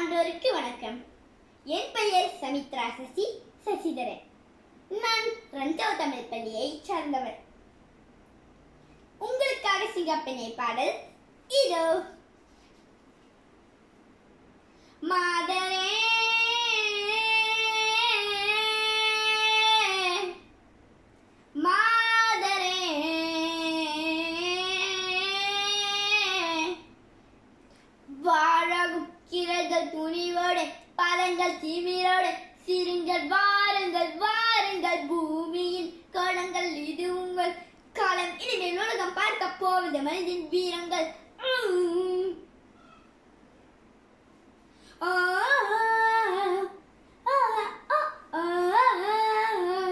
சான்றோருக்கு வணக்கம் என் பெயர் சமித்ரா சசி சசிதரன் நான் ரஞ்சாவ் தமிழ் பள்ளியை சார்ந்தவர் உங்களுக்காக சிங்கப்பெண்ணை பாடல் இதோ மாதரே மாதரே வாழகுக்கிறர்கள் துணிவோடு பழங்கள் தீவிரோடு சிறுங்கள் வாருங்கள் வாருங்கள் பூமியின் கோணங்கள் இது உங்கள் காலம் இனிமேல் உலகம் பார்க்க போவது மனிதன் வீரங்கள் உம். ஆ, ஆ, ஆ, ஆ, ஆ.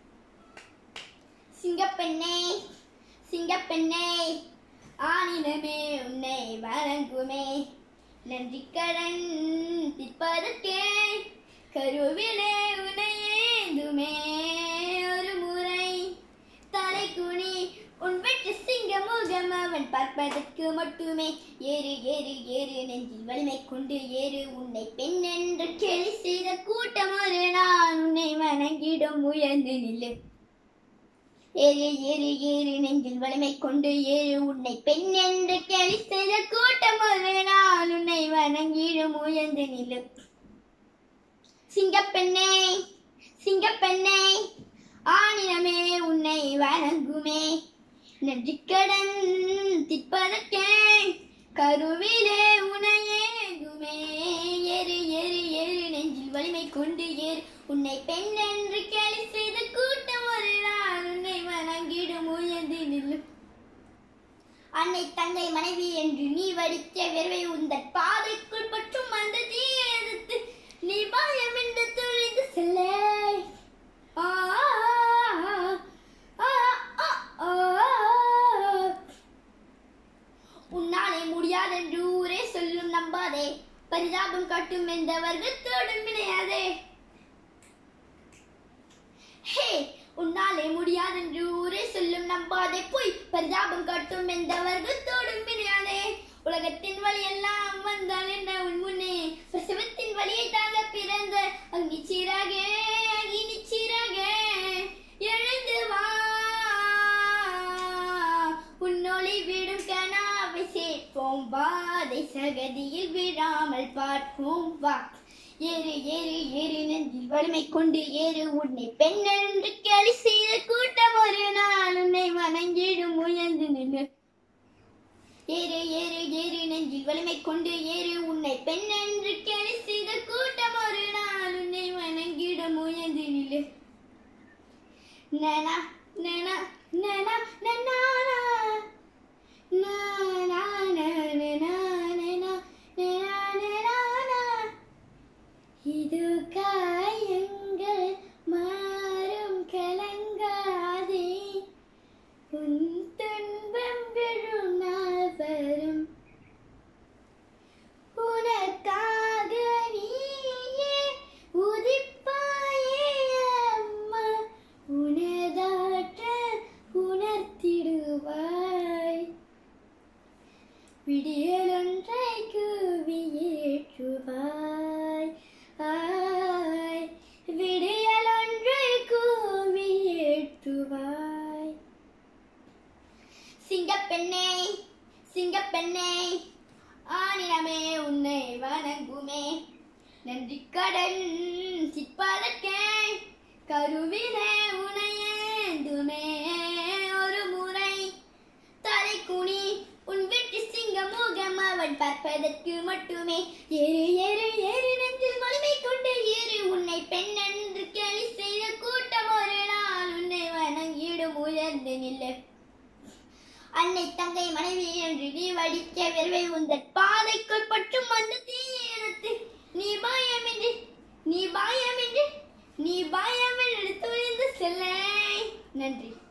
சிங்கப்பெண்ணே சிங்கப்பெண்ணே ஆனினமே உன்னை வணங்குமே நன்றி கடன் திப்பதற்கே கருவிலே உன்னை ஏந்துமே ஒரு முறை தலை குனி உன் வெற்றி சிங்க முகம் அவன் பார்ப்பதற்கு மட்டுமே ஏறு ஏறு ஏறு நெஞ்சில் வலிமை கொண்டு ஏறு உன்னை பெண் என்று கேலி செய்த கூட்டம் ஒரு நான் உன்னை வணங்கிடும் உயர்ந்து நில்லு ஏறு ஏறு ஏறு நெஞ்சில் வலிமை கொண்டு ஏறு உன்னை பெண் என்று கேலி செய்த கூட்டம் ஒரு நாள் உன்னை வணங்கிடும் உயர்ந்து நில்லு சிங்கப்பெண்ணே சிங்கப்பெண்ணே ஆணினமே உன்னை வணங்குமே நன்றிக்கடன் திப்பதற்கே கருவிலே உனையேகுமே ஏறு ஏறு ஏறு நெஞ்சில் வலிமை கொண்டு ஏறு உன்னை பெண் என்று கேலி செய்த கூட்டம் ஒரு நாள் உன்னை வணங்கிடும் உயர்ந்து நில்லு அன்னை தங்கை மனைவி என்று நீ வடித்த விரவை உந்தன் பாதைக்குள் பற்றும் அந்த தீயை எதிர்த்து நீ பயம் என்று துணிந்து செல்ல ஆ, ஆ, ஆ, ஆ, ஆ. உன்னாலே முடியாதென்று ஊரே சொல்லும் நம்பாதே பரிதாபம் காட்டும் எந்த வர்க்கத்தோடும் விளையாதே ஹே உன்னாலே முடியாதென்று ஊரே சொல்லும் நம்பாதே போய் பரிதாபம் காட்டும் எந்த வர்க்கத்தோடும் விளையாதே உலகத்தின் வழி எல்லாம் வந்தான் என்ற உன் முன்னே பிரசவத்தின் வழியை தாங்க பிறந்த அங்கி சீராக அகினி சீராக எழுந்து வா உன்னொளி விடும் கனாவை சேர்ப்போம் வாதை சகதியில் விழாமல் பார்ப்போம் வா ஏறு ஏறு ஏறு நெஞ்சில் வலிமை கொண்டு ஏறு உன்னை பெண் என்று கேலி செய்த கூட்டம் ஒரு நாள் உன்னை வணங்கிடும் உயர்ந்து நின்று ஏறு ஏறு ஏறு நெஞ்சில் வலிமை கொண்டு ஏறு உன்னை பெண் என்று கேலி செய்த கூட்டம் ஒரு நாள் உன்னை வணங்கிடும் உயர்ந்து நில்லு நனா நனா நனா நனா நனா நனா நனா நனா நனா இது காயங்கள் மாறும் கலங்காதே உன் துன்பம் விழும் நாள் வரும் உனக்காக நீயே உதிப்பாயே அம்மா உனதாற்ற உணர்த்திடுவாய் விடியலொன்றை கூவி ஏற்றுவாய் ஆய் விடியலொன்றை கூவி ஏற்றுவாய் சிங்கப்பெண்ணே சிங்கப்பெண்ணே ஆணினமே உன்னை வணங்குமே நன்றி கடன் சிப்பதற்கே கருவிலே உனையேந்துமே ஒரு முறை தலை குனி உன் வெற்றி சிங்க முகம் அவன் பார்ப்பதற்கு மட்டுமே ஏறு ஏறு ஏறு நெஞ்சில் வலிமை கொண்டு ஏறு உன்னை பெண் என்று கேலி செய்த கூட்டம் ஒரு நாள் உன்னை வணங்கிடும் உயர்ந்து நில்லு அன்னை தங்கை மனைவி என்று நீ வடிக்க விரவை உந்தன் பாதைக்குள் பற்றும் அந்த தீயத்து நீ பயமின்றி நீ பயமின்றி நீ பயமின்றி துணிந்து செல்ல நன்றி